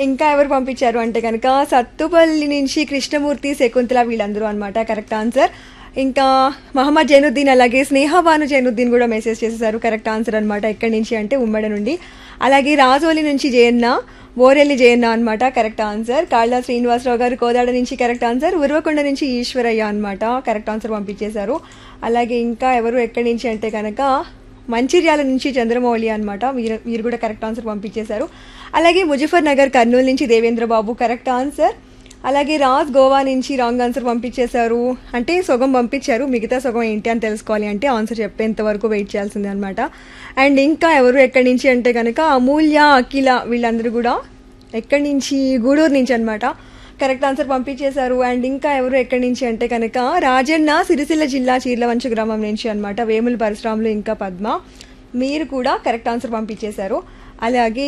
ఇంకా ఎవరు పంపించారు అంటే కనుక సత్తుపల్లి నుంచి కృష్ణమూర్తి శకుంతల వీళ్ళందరూ అనమాట కరెక్ట్ ఆన్సర్ ఇంకా మహమ్మద్ జైనుద్దీన్ అలాగే స్నేహబాను జైనుద్దీన్ కూడా మెసేజ్ చేసేసారు కరెక్ట్ ఆన్సర్ అనమాట ఎక్కడి నుంచి అంటే ఉమ్మడి నుండి అలాగే రాజోలి నుంచి జయన్న బోరెల్లి జయన్న అనమాట కరెక్ట్ ఆన్సర్ కాళ్ళ శ్రీనివాసరావు గారు కోదాడ నుంచి కరెక్ట్ ఆన్సర్ ఉర్వకొండ నుంచి ఈశ్వరయ్య అనమాట కరెక్ట్ ఆన్సర్ పంపించేశారు అలాగే ఇంకా ఎవరు ఎక్కడి నుంచి అంటే కనుక మంచిర్యాల నుంచి చంద్రమౌళి అనమాట మీరు మీరు కూడా కరెక్ట్ ఆన్సర్ పంపించేశారు అలాగే ముజఫర్ నగర్ కర్నూలు నుంచి దేవేంద్ర బాబు కరెక్ట్ ఆన్సర్ అలాగే రాజ్ గోవా నుంచి రాంగ్ ఆన్సర్ పంపించేశారు అంటే సగం పంపించారు మిగతా సగం ఏంటి అని తెలుసుకోవాలి అంటే ఆన్సర్ చెప్పేంత వరకు వెయిట్ చేయాల్సిందే అనమాట అండ్ ఇంకా ఎవరు ఎక్కడి నుంచి అంటే కనుక అమూల్య అఖిల వీళ్ళందరూ కూడా ఎక్కడి నుంచి గూడూరు నుంచి అనమాట కరెక్ట్ ఆన్సర్ పంపించేశారు అండ్ ఇంకా ఎవరు ఎక్కడి నుంచి అంటే కనుక రాజన్న సిరిసిల్ల జిల్లా చీర్లవంచ గ్రామం నుంచి అనమాట వేముల పరశురాములు ఇంకా పద్మ మీరు కూడా కరెక్ట్ ఆన్సర్ పంపించేశారు అలాగే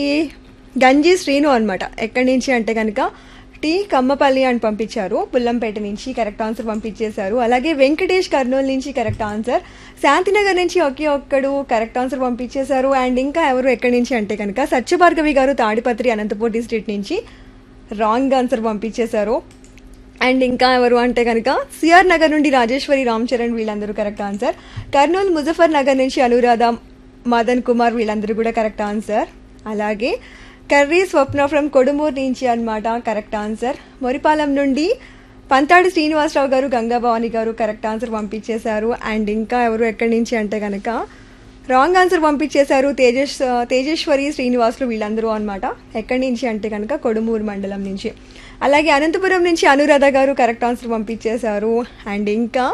గంజి శ్రీను అనమాట ఎక్కడి నుంచి అంటే కనుక టి కమ్మపల్లి అని పంపించారు పుల్లంపేట నుంచి కరెక్ట్ ఆన్సర్ పంపించేశారు అలాగే వెంకటేష్ కర్నూలు నుంచి కరెక్ట్ ఆన్సర్ శాంతినగర్ నుంచి ఒకే ఒక్కడు కరెక్ట్ ఆన్సర్ పంపించేశారు అండ్ ఇంకా ఎవరు ఎక్కడి నుంచి అంటే కనుక సత్యభార్గవి గారు తాడిపత్రి అనంతపూర్ డిస్ట్రిక్ట్ నుంచి రాంగ్ ఆన్సర్ పంపించేశారు అండ్ ఇంకా ఎవరు అంటే కనుక సిఆర్ నగర్ నుండి రాజేశ్వరి రామ్ చరణ్ వీళ్ళందరూ కరెక్ట్ ఆన్సర్ కర్నూలు ముజఫర్ నగర్ నుంచి అనురాధ మదన్ కుమార్ వీళ్ళందరూ కూడా కరెక్ట్ ఆన్సర్ అలాగే కర్రీ స్వప్న ఫ్రమ్ కొడుమూరు నుంచి అనమాట కరెక్ట్ ఆన్సర్ మొరిపాలెం నుండి పంతాడి శ్రీనివాసరావు గారు గంగాభవాని గారు కరెక్ట్ ఆన్సర్ పంపించేశారు అండ్ ఇంకా ఎవరు ఎక్కడి నుంచి అంటే కనుక రాంగ్ ఆన్సర్ పంపించేశారు తేజస్ తేజేశ్వరి శ్రీనివాసులు వీళ్ళందరూ అనమాట ఎక్కడి నుంచి అంటే కనుక కొడుమూరు మండలం నుంచి అలాగే అనంతపురం నుంచి అనురాధ గారు కరెక్ట్ ఆన్సర్ పంపించేశారు అండ్ ఇంకా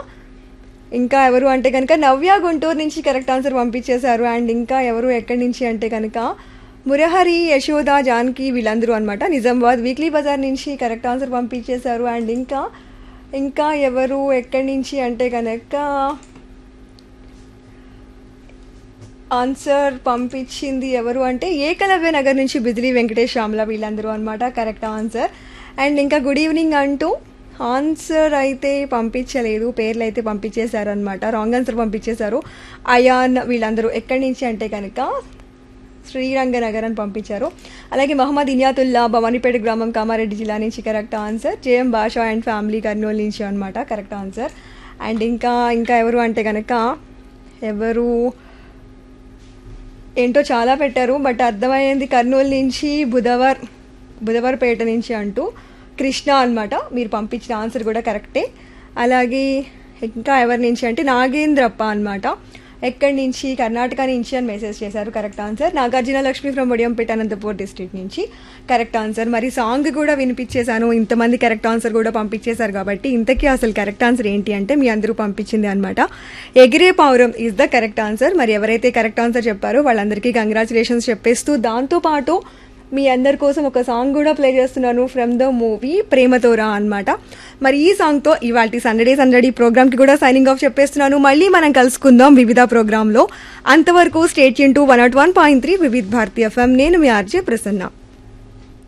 ఇంకా ఎవరు అంటే కనుక నవ్య గుంటూరు నుంచి కరెక్ట్ ఆన్సర్ పంపించేశారు అండ్ ఇంకా ఎవరు ఎక్కడి నుంచి అంటే కనుక మురహరి యశోద జానకి వీళ్ళందరూ అనమాట నిజామాబాద్ వీక్లీ బజార్ నుంచి కరెక్ట్ ఆన్సర్ పంపించేశారు అండ్ ఇంకా ఇంకా ఎవరు ఎక్కడి నుంచి అంటే కనుక ఆన్సర్ పంపించింది ఎవరు అంటే ఏకలవ్య నగర్ నుంచి బిజిలీ వెంకటేష్ శ్యామల వీళ్ళందరూ అనమాట కరెక్ట్ ఆన్సర్ అండ్ ఇంకా గుడ్ ఈవినింగ్ అంటూ ఆన్సర్ అయితే పంపించలేదు పేర్లు అయితే పంపించేశారు అనమాట రాంగ్ ఆన్సర్ పంపించేశారు అయాన్ వీళ్ళందరూ ఎక్కడి నుంచి అంటే కనుక శ్రీరంగనగర్ అని పంపించారు అలాగే మహమ్మద్ ఇనియాతుల్లా భవానీపేట గ్రామం కామారెడ్డి జిల్లా నుంచి correct answer JM Basha and family Kurnool నుంచి అనమాట కరెక్ట్ ఆన్సర్ అండ్ ఇంకా ఇంకా ఎవరు అంటే కనుక ఎవరు ఏంటో చాలా పెట్టారు బట్ అర్థమైంది కర్నూలు నుంచి బుధవార్ బుధవారపేట నుంచి అంటూ కృష్ణ అనమాట మీరు పంపించిన ఆన్సర్ కూడా కరెక్టే అలాగే ఇంకా ఎవరి నుంచి అంటే నాగేంద్రప్ప అనమాట ఎక్కడి నుంచి కర్ణాటక నుంచి అని మెసేజ్ చేశారు correct answer Nagarjuna Lakshmi from Odiyampeta Anantapur district నుంచి కరెక్ట్ ఆన్సర్ మరి సాంగ్ కూడా వినిపించేశాను ఇంతమంది కరెక్ట్ ఆన్సర్ కూడా పంపించేశారు కాబట్టి ఇంతకీ అసలు కరెక్ట్ ఆన్సర్ ఏంటి అంటే మీ అందరూ పంపించింది అనమాట ఎగిరే పౌరం ఈజ్ ద కరెక్ట్ ఆన్సర్ మరి ఎవరైతే కరెక్ట్ ఆన్సర్ చెప్పారో వాళ్ళందరికీ కంగ్రాచులేషన్స్ చెప్పేస్తూ దాంతోపాటు మీ అందరి కోసం ఒక సాంగ్ కూడా ప్లే చేస్తున్నాను ఫ్రమ్ ద మూవీ ప్రేమతోరా అనమాట మరి ఈ సాంగ్తో ఇవాళ సండడే సందడి ప్రోగ్రామ్కి కూడా సైనింగ్ ఆఫ్ చెప్పేస్తున్నాను మళ్ళీ మనం కలుసుకుందాం వివిధ ప్రోగ్రాంలో అంతవరకు స్టేట్ యూన్ to one nought one point three Vividh Bharatiya FM నేను మీ ఆర్జే ప్రసన్న